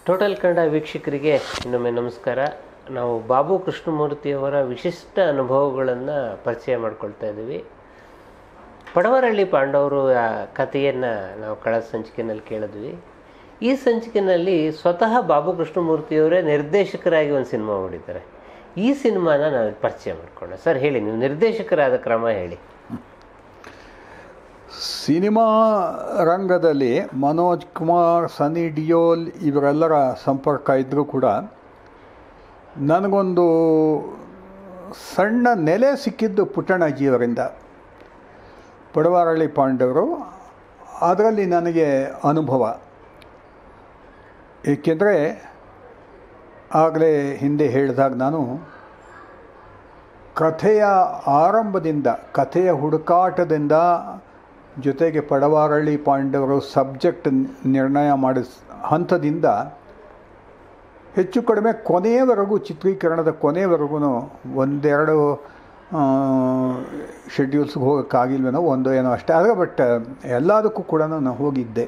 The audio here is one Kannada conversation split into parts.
ಟೋಟಲ್ ಕನ್ನಡ ವೀಕ್ಷಕರಿಗೆ ಇನ್ನೊಮ್ಮೆ ನಮಸ್ಕಾರ ನಾವು ಬಾಬು ಕೃಷ್ಣಮೂರ್ತಿಯವರ ವಿಶಿಷ್ಟ ಅನುಭವಗಳನ್ನು ಪರಿಚಯ ಮಾಡ್ಕೊಳ್ತಾ ಇದ್ದೀವಿ ಪಡವರಳ್ಳಿ ಪಾಂಡವರು ಆ ಕಥೆಯನ್ನು ನಾವು ಕಳೆದ ಸಂಚಿಕೆಯಲ್ಲಿ ಕೇಳಿದ್ವಿ ಈ ಸಂಚಿಕೆಯಲ್ಲಿ ಸ್ವತಃ ಬಾಬು ಕೃಷ್ಣಮೂರ್ತಿಯವರೇ ನಿರ್ದೇಶಕರಾಗಿ ಒಂದು ಸಿನಿಮಾ ಮಾಡಿದ್ದಾರೆ ಈ ಸಿನಿಮಾನ ನಾವು ಪರಿಚಯ ಮಾಡ್ಕೊಂಡೆ ಸರ್ ಹೇಳಿ ನೀವು ನಿರ್ದೇಶಕರಾದ ಕ್ರಮ ಹೇಳಿ ಸಿನಿಮಾ ರಂಗದಲ್ಲಿ ಮನೋಜ್ ಕುಮಾರ್ ಸನಿ ಡಿಯೋಲ್ ಇವರೆಲ್ಲರ ಸಂಪರ್ಕ ಇದ್ದರೂ ಕೂಡ ನನಗೊಂದು ಸಣ್ಣ ನೆಲೆ ಸಿಕ್ಕಿದ್ದು ಪುಟ್ಟಣ್ಣಜಿಯವರಿಂದ ಪಡವಾರಳ್ಳಿ ಪಾಂಡವರು ಅದರಲ್ಲಿ ನನಗೆ ಅನುಭವ ಏಕೆಂದರೆ ಆಗಲೇ ಹಿಂದೆ ಹೇಳಿದಾಗ ನಾನು ಕಥೆಯ ಆರಂಭದಿಂದ ಕಥೆಯ ಹುಡುಕಾಟದಿಂದ ಜೊತೆಗೆ ಪಡವಾರಳ್ಳಿ ಪಾಂಡವರು ಸಬ್ಜೆಕ್ಟ್ ನಿರ್ಣಯ ಮಾಡಿಸ್ ಹಂತದಿಂದ ಹೆಚ್ಚು ಕಡಿಮೆ ಕೊನೆಯವರೆಗೂ ಚಿತ್ರೀಕರಣದ ಕೊನೆಯವರೆಗೂ ಒಂದೆರಡು ಶೆಡ್ಯೂಲ್ಸ್ಗೆ ಹೋಗೋಕ್ಕಾಗಿಲ್ವೇನೋ ಒಂದು ಏನೋ ಅಷ್ಟೇ ಆದರೆ ಬಟ್ ಎಲ್ಲದಕ್ಕೂ ಕೂಡ ನಾನು ಹೋಗಿದ್ದೆ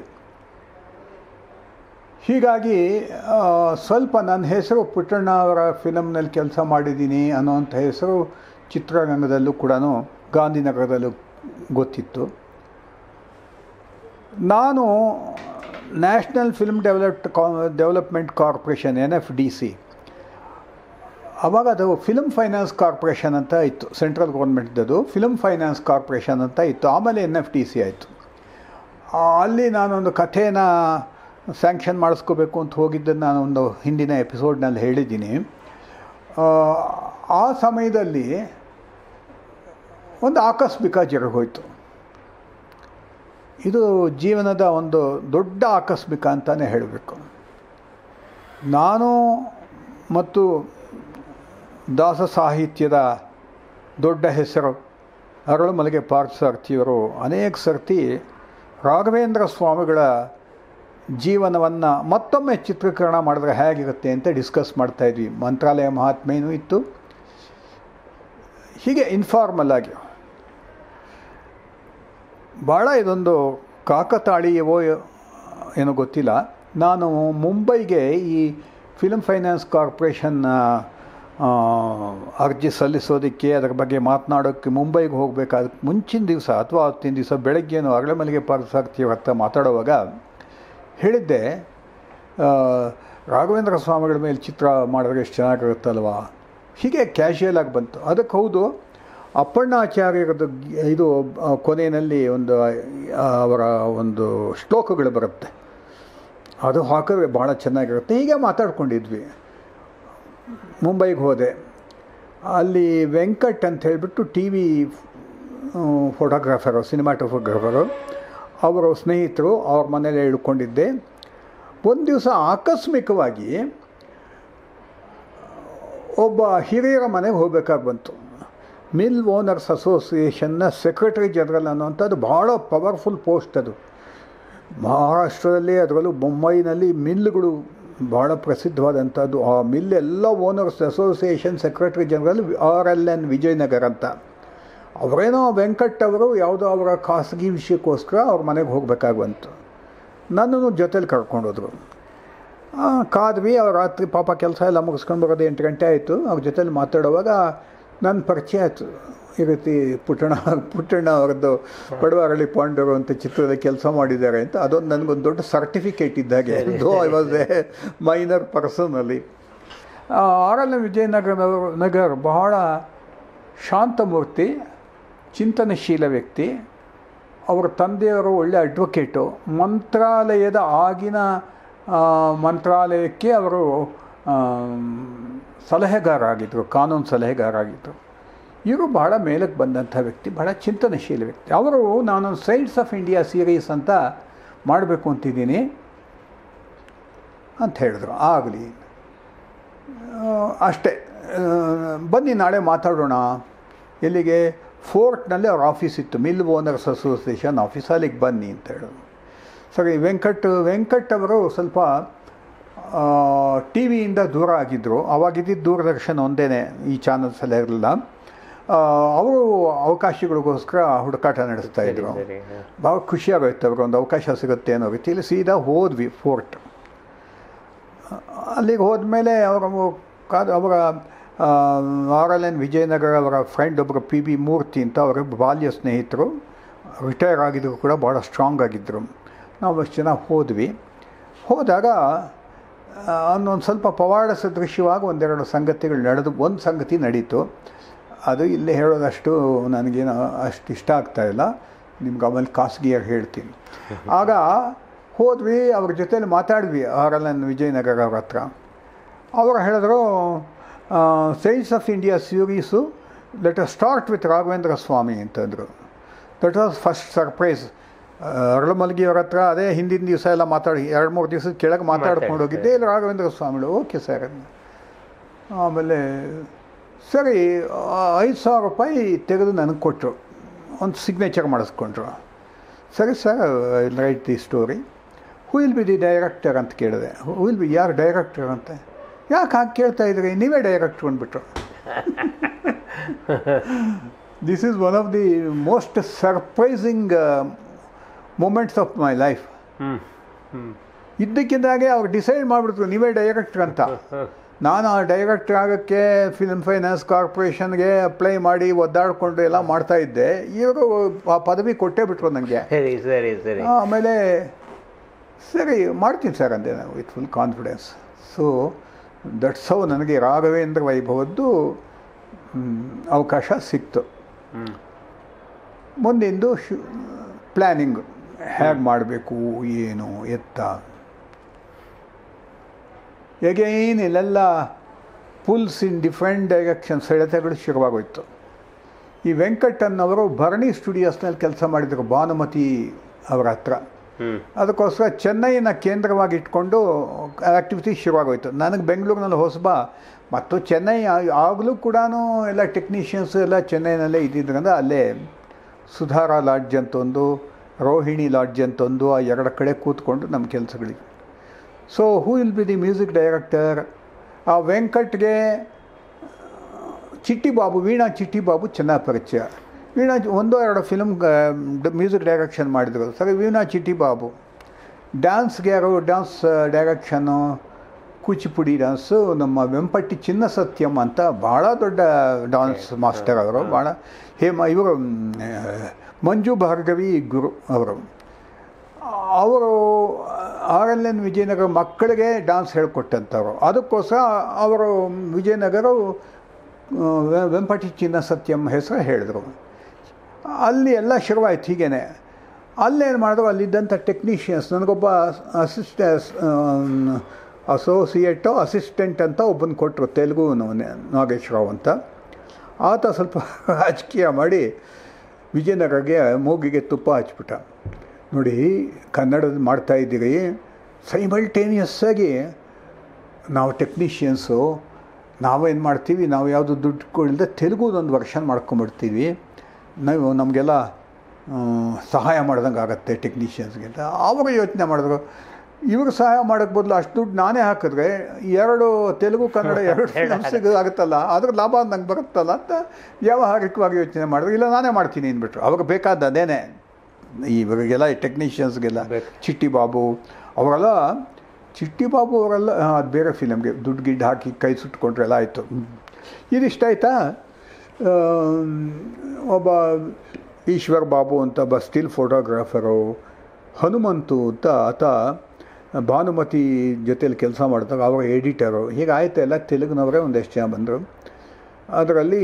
ಹೀಗಾಗಿ ಆ, ಸ್ವಲ್ಪ ನನ್ನ ಹೆಸರು ಪುಟ್ಟಣ್ಣ ಅವರ ಫಿಲಮ್ನಲ್ಲಿ ಕೆಲಸ ಮಾಡಿದ್ದೀನಿ ಅನ್ನೋಂಥ ಹೆಸರು ಚಿತ್ರರಂಗದಲ್ಲೂ ಕೂಡ ಗಾಂಧಿನಗರದಲ್ಲೂ ಗೊತ್ತಿತ್ತು ನಾನು ನ್ಯಾಷನಲ್ ಫಿಲ್ಮ್ ಡೆವಲಪ್ಡ್ ಕಾ development corporation N F D C ಅವಾಗ ಅದು ಫಿಲ್ಮ್ ಫೈನಾನ್ಸ್ ಕಾರ್ಪೊರೇಷನ್ ಅಂತ ಇತ್ತು ಸೆಂಟ್ರಲ್ ಗೌರ್ಮೆಂಟ್ದದು ಫಿಲ್ಮ್ ಫೈನಾನ್ಸ್ ಕಾರ್ಪೊರೇಷನ್ ಅಂತ ಇತ್ತು ಆಮೇಲೆ ಎನ್ ಎಫ್ ಟಿ ಸಿ ಆಯಿತು ಅಲ್ಲಿ ನಾನೊಂದು ಕಥೆನ ಸ್ಯಾಂಕ್ಷನ್ ಮಾಡಿಸ್ಕೋಬೇಕು ಅಂತ ಹೋಗಿದ್ದನ್ನು ನಾನೊಂದು ಹಿಂದಿನ ಎಪಿಸೋಡ್ನಲ್ಲಿ ಹೇಳಿದ್ದೀನಿ ಆ, ಆ ಸಮಯದಲ್ಲಿ ಒಂದು ಆಕಸ್ಮಿಕ ಜರುಗೋಯ್ತು ಇದು ಜೀವನದ ಒಂದು ದೊಡ್ಡ ಆಕಸ್ಮಿಕ ಅಂತಲೇ ಹೇಳಬೇಕು ನಾನು ಮತ್ತು ದಾಸ ಸಾಹಿತ್ಯದ ದೊಡ್ಡ ಹೆಸರು ಅರಳುಮಲೆಗೆ ಪಾರ್ಥಸಾರ್ಥಿಯವರು ಅನೇಕ ಸರ್ತಿ ರಾಘವೇಂದ್ರ ಸ್ವಾಮಿಗಳ ಜೀವನವನ್ನು ಮತ್ತೊಮ್ಮೆ ಚಿತ್ರೀಕರಣ ಮಾಡಿದ್ರೆ ಹೇಗಿರುತ್ತೆ ಅಂತ ಡಿಸ್ಕಸ್ ಮಾಡ್ತಾಯಿದ್ವಿ ಮಂತ್ರಾಲಯ ಮಹಾತ್ಮೆಯೂ ಇತ್ತು ಹೀಗೆ ಇನ್ಫಾರ್ಮಲ್ ಆಗಿ ಭಾಳ ಇದೊಂದು ಕಾಕತಾಳೀಯವೋ ಏನೋ ಗೊತ್ತಿಲ್ಲ ನಾನು ಮುಂಬೈಗೆ ಈ ಫಿಲ್ಮ್ ಫೈನಾನ್ಸ್ ಕಾರ್ಪೊರೇಷನ್ನ ಆ, ಅರ್ಜಿ ಸಲ್ಲಿಸೋದಕ್ಕೆ ಅದರ ಬಗ್ಗೆ ಮಾತನಾಡೋಕ್ಕೆ ಮುಂಬೈಗೆ ಹೋಗಬೇಕಾದ ಮುಂಚಿನ ದಿವಸ ಅಥವಾ ಅವತ್ತಿನ ದಿವಸ ಬೆಳಗ್ಗೆನೋ ಅರಳೆ ಮಲ್ಲಿಗೆ ಪಾರ್ಥಸಾರ್ಥಿಯವ್ರ ಹತ್ರ ಮಾತಾಡುವಾಗ ಹೇಳಿದ್ದೆ ಆ, ರಾಘವೇಂದ್ರ ಸ್ವಾಮಿಗಳ ಮೇಲೆ ಚಿತ್ರ ಮಾಡಿದ್ರೆ ಎಷ್ಟು ಚೆನ್ನಾಗಿರುತ್ತಲ್ವಾ ಹೀಗೆ ಕ್ಯಾಶುಯಲ್ ಆಗಿ ಬಂತು ಅದಕ್ಕೆ ಹೌದು ಅಪ್ಪಣ್ಣಾಚಾರ್ಯರದ್ದು ಗಿ- ಇದು ಆ, ಕೊನೆಯಲ್ಲಿ ಒಂದು ಆ, ಅವರ ಒಂದು ಶ್ಲೋಕಗಳು ಬರುತ್ತೆ ಅದು ಹಾಕಿದ್ರೆ ಭಾಳ ಚೆನ್ನಾಗಿರುತ್ತೆ ಹೀಗೆ ಮಾತಾಡ್ಕೊಂಡಿದ್ವಿ ಮುಂಬೈಗೆ ಹೋದೆ ಅಲ್ಲಿ ವೆಂಕಟ್ ಅಂತ ಹೇಳಿಬಿಟ್ಟು ಟಿ ವಿ ಫೋಟೋಗ್ರಾಫರು ಸಿನಿಮಾಟೋಗ್ರಾಫರು ಅವರು ಸ್ನೇಹಿತರು ಅವ್ರ ಮನೇಲಿ ಇಳ್ಕೊಂಡಿದ್ದೆ ಒಂದು ದಿವಸ ಆಕಸ್ಮಿಕವಾಗಿ ಒಬ್ಬ ಹಿರಿಯರ ಮನೆಗೆ ಹೋಗ್ಬೇಕಾಗಿ ಬಂತು ಮಿಲ್ ಓನರ್ಸ್ ಅಸೋಸಿಯೇಷನ್ನ ಸೆಕ್ರೆಟರಿ ಜನರಲ್ ಅನ್ನೋಂಥದ್ದು ಭಾಳ ಪವರ್ಫುಲ್ ಪೋಸ್ಟ್ ಅದು ಮಹಾರಾಷ್ಟ್ರದಲ್ಲಿ ಅದರಲ್ಲೂ ಮುಂಬೈನಲ್ಲಿ ಮಿಲ್ಗಳು ಭಾಳ ಪ್ರಸಿದ್ಧವಾದಂಥದ್ದು ಆ ಮಿಲ್ ಎಲ್ಲ owners association secretary general R L N Vijayanagar ಅಂತ ಅವರೇನೋ ವೆಂಕಟ್ ಅವರು ಯಾವುದೋ ಅವರ ಖಾಸಗಿ ವಿಷಯಕ್ಕೋಸ್ಕರ ಅವ್ರ ಮನೆಗೆ ಹೋಗಬೇಕಾಗಿ ಬಂತು ನನ್ನನ್ನು ಜೊತೇಲಿ ಕರ್ಕೊಂಡೋದ್ರು ಆ, ಕಾದ್ವಿ ಅವ್ರು ರಾತ್ರಿ ಪಾಪ ಕೆಲಸ ಎಲ್ಲ ಮುಗಿಸ್ಕೊಂಡು ಬರೋದು ಎಂಟು ಗಂಟೆ ಆಯಿತು ಅವ್ರ ಜೊತೇಲಿ ಮಾತಾಡುವಾಗ ನನ್ನ ಪರಿಚಯ ಆಯಿತು ಈ ರೀತಿ ಪುಟ್ಟಣ ಪುಟ್ಟಣ್ಣ ಅವರದ್ದು ಪಡವಾರಳ್ಳಿ ಪಾಂಡವರು ಅಂತ ಚಿತ್ರದ ಕೆಲಸ ಮಾಡಿದ್ದಾರೆ ಅಂತ ಅದೊಂದು ನನಗೊಂದು ದೊಡ್ಡ ಸರ್ಟಿಫಿಕೇಟ್ ಇದ್ದಾಗೆ though I was a minor personally R L ವಿಜಯನಗರದವರು ನಗರ್ ಬಹಳ ಶಾಂತಮೂರ್ತಿ ಚಿಂತನಶೀಲ ವ್ಯಕ್ತಿ ಅವರ ತಂದೆಯವರು ಒಳ್ಳೆ ಅಡ್ವೊಕೇಟು ಮಂತ್ರಾಲಯದ ಆಗಿನ ಆ, ಮಂತ್ರಾಲಯಕ್ಕೆ ಅವರು ಆಮ್, ಸಲಹೆಗಾರ ಆಗಿದ್ದರು ಕಾನೂನು ಸಲಹೆಗಾರ ಆಗಿದ್ದರು ಇವರು ಬಹಳ ಮೇಲಕ್ಕೆ ಬಂದಂಥ ವ್ಯಕ್ತಿ ಬಹಳ ಚಿಂತನಶೀಲ ವ್ಯಕ್ತಿ ಅವರು ನಾನು ಸೈಡ್ಸ್ ಆಫ್ ಇಂಡಿಯಾ ಸೀರೀಸ್ ಅಂತ ಮಾಡಬೇಕು ಅಂತಿದ್ದೀನಿ ಅಂತ ಹೇಳಿದ್ರು ಆಗಲಿ ಅಷ್ಟೇ ಆ, ಬನ್ನಿ ನಾಳೆ ಮಾತಾಡೋಣ ಎಲ್ಲಿಗೆ ಫೋರ್ಟ್ನಲ್ಲಿ ಅವ್ರ ಆಫೀಸ್ ಇತ್ತು ಮಿಲ್ ಓನರ್ಸ್ ಅಸೋಸಿಯೇಷನ್ ಆಫೀಸ್ ಅಲ್ಲಿಗೆ ಬನ್ನಿ ಅಂತ ಹೇಳಿದ್ರು ಸರಿ ವೆಂಕಟ್ ವೆಂಕಟ್ ಅವರು ಸ್ವಲ್ಪ ಟಿ ವಿಯಿಂದ ದೂರ ಆಗಿದ್ದರು ಅವಾಗಿದ್ದಿದ್ದು ದೂರದರ್ಶನ ಒಂದೇ ಈ ಚಾನಲ್ಸ್ ಎಲ್ಲ ಇರಲಿಲ್ಲ ಅವರು ಅವಕಾಶಗಳಿಗೋಸ್ಕರ ಹುಡುಕಾಟ ನಡೆಸ್ತಾ ಇದ್ರು ಸರಿ ಹಾಂ ಭಾಳ ಖುಷಿಯಾಗೋಯ್ತು ಅವ್ರಿಗೆ ಒಂದು ಅವಕಾಶ ಸಿಗುತ್ತೆ ಅನ್ನೋ ರೀತಿಯಲ್ಲಿ ಸೀದಾ ಹೋದ್ವಿ ಫೋರ್ಟ್ ಅಲ್ಲಿಗೆ ಹೋದ್ಮೇಲೆ ಅವರ ಕಾದ ಅವರ ಆರ್ ಎಲ್ ಎನ್ ವಿಜಯನಗರ ಅವರ ಫ್ರೆಂಡ್ ಒಬ್ಬರು ಪಿ ಬಿ ಮೂರ್ತಿ ಅಂತ ಅವರ ಬಾಲ್ಯ ಸ್ನೇಹಿತರು ರಿಟೈರ್ ಆಗಿದ್ರು ಕೂಡ ಭಾಳ ಸ್ಟ್ರಾಂಗ್ ಆಗಿದ್ದರು ನಾವು ಅಷ್ಟು ಜನ ಹೋದ್ವಿ ಹೋದಾಗ ಅನ್ನೊಂದು ಸ್ವಲ್ಪ ಪವಾಡ ಸದೃಶ್ಯವಾಗಿ ಒಂದೆರಡು ಸಂಗತಿಗಳು ನಡೆದು ಒಂದು ಸಂಗತಿ ನಡೀತು ಅದು ಇಲ್ಲಿ ಹೇಳೋದಷ್ಟು ನನಗೇನು ಅಷ್ಟು ಇಷ್ಟ ಆಗ್ತಾ ಇಲ್ಲ ನಿಮ್ಗೆ ಆಮೇಲೆ ಖಾಸಗಿಯಾಗಿ ಹೇಳ್ತೀನಿ ಆಗ ಹೋದ್ವಿ ಅವ್ರ ಜೊತೇಲಿ ಮಾತಾಡಿದ್ವಿ ಆರ್ ಎಲ್ ಎನ್ ವಿಜಯನಗರ ಅವ್ರ ಹತ್ರ ಅವರು ಹೇಳಿದ್ರು signs of India series let start with Raghavendra Swami ಅಂತಂದರು that was first surprise Aralamalgi ಅವ್ರ ಹತ್ರ ಅದೇ ಹಿಂದಿನ ದಿವಸ ಎಲ್ಲ ಮಾತಾಡಿ ಎರಡು ಮೂರು ದಿವಸದ ಕೆಳಗೆ ಮಾತಾಡ್ಕೊಂಡು ಹೋಗಿದ್ದೆ ಇಲ್ಲಿ ರಾಘವೇಂದ್ರ ಸ್ವಾಮಿಗಳು ಓಕೆ ಸರ್ ಆಮೇಲೆ ಸರಿ ಐದು ಸಾವಿರ ರೂಪಾಯಿ ತೆಗೆದು ನನಗೆ ಕೊಟ್ಟರು ಒಂದು ಸಿಗ್ನೇಚರ್ ಮಾಡಿಸ್ಕೊಂಡ್ರು ಸರಿ sir right the story who will be the director ಅಂತ ಕೇಳಿದೆ ಹೂ ವಿಲ್ ಬಿ ಯಾರು ಡೈರೆಕ್ಟರ್ ಅಂತ ಯಾಕೆ ಹಾಗೆ ಕೇಳ್ತಾ ಇದ್ರಿ ನೀವೇ ಡೈರೆಕ್ಟ್ರ್ ಅಂದ್ಬಿಟ್ರು this is one of the most surprising moments of my life ಹ್ಞೂ ಹ್ಞೂ ಇದ್ದಕ್ಕಿದ್ದಾಗೆ ಅವ್ರು ಡಿಸೈಡ್ ಮಾಡಿಬಿಟ್ರು ನೀವೇ ಡೈರೆಕ್ಟ್ರ್ ಅಂತ ನಾನು ಆ ಡೈರೆಕ್ಟ್ರ್ ಆಗೋಕ್ಕೆ ಫಿಲ್ಮ್ ಫೈನಾನ್ಸ್ ಕಾರ್ಪೊರೇಷನ್ಗೆ ಅಪ್ಲೈ ಮಾಡಿ ಒದ್ದಾಡಿಕೊಂಡು ಎಲ್ಲ ಮಾಡ್ತಾ ಇದ್ದೆ ಇವರು ಆ ಪದವಿ ಕೊಟ್ಟೇ ಬಿಟ್ರು ನನಗೆ ಸರಿ ಸರಿ ಸರಿ ಆಮೇಲೆ ಸರಿ ಮಾಡ್ತೀನಿ ಸರ್ ಅಂದೆ ನಾವು with full confidence so that's how ನನಗೆ ರಾಘವೇಂದ್ರ ವೈಭವದ್ದು ಮ್, ಅವಕಾಶ ಸಿಕ್ತು ಹ್ಞೂ ಮುಂದಿಂದು ಶು ಪ್ಲ್ಯಾನಿಂಗ್ ಹೇಗೆ ಮಾಡಬೇಕು ಏನು ಎತ್ತ ಎಗೈನ್ ಇಲ್ಲೆಲ್ಲ ಪುಲ್ಸ್ ಇನ್ ಡಿಫ್ರೆಂಟ್ ಡೈರೆಕ್ಷನ್ ಸೆಳೆತಗಳು ಶುರುವಾಗೋಯ್ತು ಈ ವೆಂಕಟಣ್ಣವರು ಭರಣಿ ಸ್ಟುಡಿಯೋಸ್ನಲ್ಲಿ ಕೆಲಸ ಮಾಡಿದರು ಭಾನುಮತಿ ಅವರ ಹತ್ರ ಹ್ಞೂ ಅದಕ್ಕೋಸ್ಕರ ಚೆನ್ನೈನ ಕೇಂದ್ರವಾಗಿ ಇಟ್ಕೊಂಡು ಆ್ಯಕ್ಟಿವಿಟಿ ಶುರುವಾಗೋಯ್ತು ನನಗೆ ಬೆಂಗಳೂರಿನಲ್ಲಿ ಹೊಸಬ ಮತ್ತು ಚೆನ್ನೈ ಆ- ಆಗಲೂ ಕೂಡ ಎಲ್ಲ ಟೆಕ್ನಿಷಿಯನ್ಸ್ ಎಲ್ಲ ಚೆನ್ನೈನಲ್ಲೇ ಇದ್ದಿದ್ರಿಂದ ಅಲ್ಲೇ ಸುಧಾರ ಲಾಡ್ಜ್ ಅಂತ ಒಂದು ರೋಹಿಣಿ ಲಾಡ್ಜ್ ಅಂತ ಒಂದು ಆ ಎರಡು ಕಡೆ ಕೂತ್ಕೊಂಡು ನಮ್ಮ ಕೆಲಸಗಳಿಗೆ so who will be the music director ಆ ವೆಂಕಟ್ಗೆ ಚಿಟ್ಟಿ ಬಾಬು ವೀಣಾ ಚಿಟ್ಟಿ ಬಾಬು ಚೆನ್ನಾಗಿ ಪರಿಚಯ ವೀಣಾ ಒಂದೋ ಎರಡು ಫಿಲ್ಮ್ ಮ್ಯೂಸಿಕ್ ಡೈರೆಕ್ಷನ್ ಮಾಡಿದರು ಸರಿ ವೀಣಾ ಚಿಟ್ಟಿ ಬಾಬು ಡ್ಯಾನ್ಸ್ಗೆ ಯಾರು ಡ್ಯಾನ್ಸ್ ಡೈರೆಕ್ಷನ್ನು ಕೂಚಿಪುಡಿ ಡ್ಯಾನ್ಸು ನಮ್ಮ ವೆಂಪಟ್ಟಿ ಚಿನ್ನ ಸತ್ಯಂ ಅಂತ ಭಾಳ ದೊಡ್ಡ ಡ್ಯಾನ್ಸ್ ಮಾಸ್ಟರ್ ಅವರು ಭಾಳ ಹೇಮ ಇವರು ಮ್, ಮಂಜು ಭಾರ್ಗವಿ ಗುರು ಅವರು ಅವರು ಆರ್ ಎಲ್ ಎನ್ ವಿಜಯನಗರ ಮಕ್ಕಳಿಗೆ ಡ್ಯಾನ್ಸ್ ಹೇಳ್ಕೊಟ್ಟಂಥವ್ರು ಅದಕ್ಕೋಸ್ಕರ ಅವರು ವಿಜಯನಗರ ಆ, ವೆ- ವೆಂಪಟಿ ಚಿನ್ನ ಸತ್ಯಂ ಹೆಸರು ಹೇಳಿದರು ಅಲ್ಲಿ ಎಲ್ಲ ಶುರುವಾಯ್ತು ಹೀಗೇನೆ ಅಲ್ಲೇನು ಮಾಡಿದ್ರು ಅಲ್ಲಿದ್ದಂಥ ಟೆಕ್ನಿಷಿಯನ್ಸ್ ನನಗೊಬ್ಬ ಅಸಿಸ್ಟ ಅಸೋಸಿಯೇಟು ಅಸಿಸ್ಟೆಂಟ್ ಅಂತ ಒಬ್ಬನ ಕೊಟ್ಟರು ತೆಲುಗು ನಾಗೇಶ್ ರಾವ್ ಅಂತ ಆತ ಸ್ವಲ್ಪ ರಾಜಕೀಯ ಮಾಡಿ ವಿಜಯನಗರಗೆ ಮೂಗಿಗೆ ತುಪ್ಪ ಹಚ್ಬಿಟ್ಟ ನೋಡಿ ಕನ್ನಡದ ಮಾಡ್ತಾ ಇದ್ದೀರಿ ಸೈಮಲ್ಟೇನಿಯಸ್ ಆಗಿ ನಾವು ಟೆಕ್ನಿಷಿಯನ್ಸು ನಾವೇನು ಮಾಡ್ತೀವಿ ನಾವು ಯಾವುದು ದುಡ್ಡು ಕೊಡದೆ ತೆಲುಗುದೊಂದು ವರ್ಷನ್ ಮಾಡ್ಕೊಂಬಿಡ್ತೀವಿ ನಾವು ನಮಗೆಲ್ಲ ಆ, ಸಹಾಯ ಮಾಡ್ದಂಗೆ ಆಗುತ್ತೆ ಟೆಕ್ನಿಷಿಯನ್ಸ್ಗಿಂತ ಆವಾಗ ಯೋಚನೆ ಮಾಡಿದ್ರು ಇವ್ರಿಗೆ ಸಹಾಯ ಮಾಡೋಕ್ಕೆ ಬದಲು ಅಷ್ಟು ದುಡ್ಡು ನಾನೇ ಹಾಕಿದ್ರೆ ಎರಡು ತೆಲುಗು ಕನ್ನಡ ಎರಡು ಫಿಲಮ್ಸಿಗೆ ಆಗುತ್ತಲ್ಲ ಅದ್ರ ಲಾಭ ನಂಗೆ ಬರುತ್ತಲ್ಲ ಅಂತ ವ್ಯಾವಹಾರಿಕವಾಗಿ ಯೋಚನೆ ಮಾಡಿದ್ರು ಇಲ್ಲ ನಾನೇ ಮಾಡ್ತೀನಿ ಅಂದ್ಬಿಟ್ರು ಅವಾಗ ಬೇಕಾದ ಅದೇನೆ ಇವರಿಗೆಲ್ಲ ಟೆಕ್ನಿಷಿಯನ್ಸ್ಗೆಲ್ಲ ಬೇಕು. ಚಿಟ್ಟಿ ಬಾಬು ಅವರೆಲ್ಲ ಚಿಟ್ಟಿ ಬಾಬು ಅವರೆಲ್ಲ ಆ, ಅದು ಬೇರೆ ಫಿಲಮ್ಗೆ ದುಡ್ಡು ಗಿಡ್ಡು ಹಾಕಿ ಕೈ ಸುಟ್ಕೊಂಡ್ರೆ ಎಲ್ಲ ಆಯಿತು ಇದಿಷ್ಟಾಯ್ತಾ ಆಮ್, ಒಬ್ಬ ಈಶ್ವರ್ ಬಾಬು ಅಂತ ಒಬ್ಬ ಸ್ಟಿಲ್ ಫೋಟೋಗ್ರಾಫರು ಹನುಮಂತು ಅಂತ ಆತ ಭಾನುಮತಿ ಜೊತೆಲಿ ಕೆಲಸ ಮಾಡಿದಾಗ ಅವರ ಎಡಿಟರು ಹೀಗೆ ಆಯ್ತು ಎಲ್ಲ ತೆಲುಗಿನವರೇ ಒಂದಷ್ಟು ಜನ ಬಂದರು ಅದರಲ್ಲಿ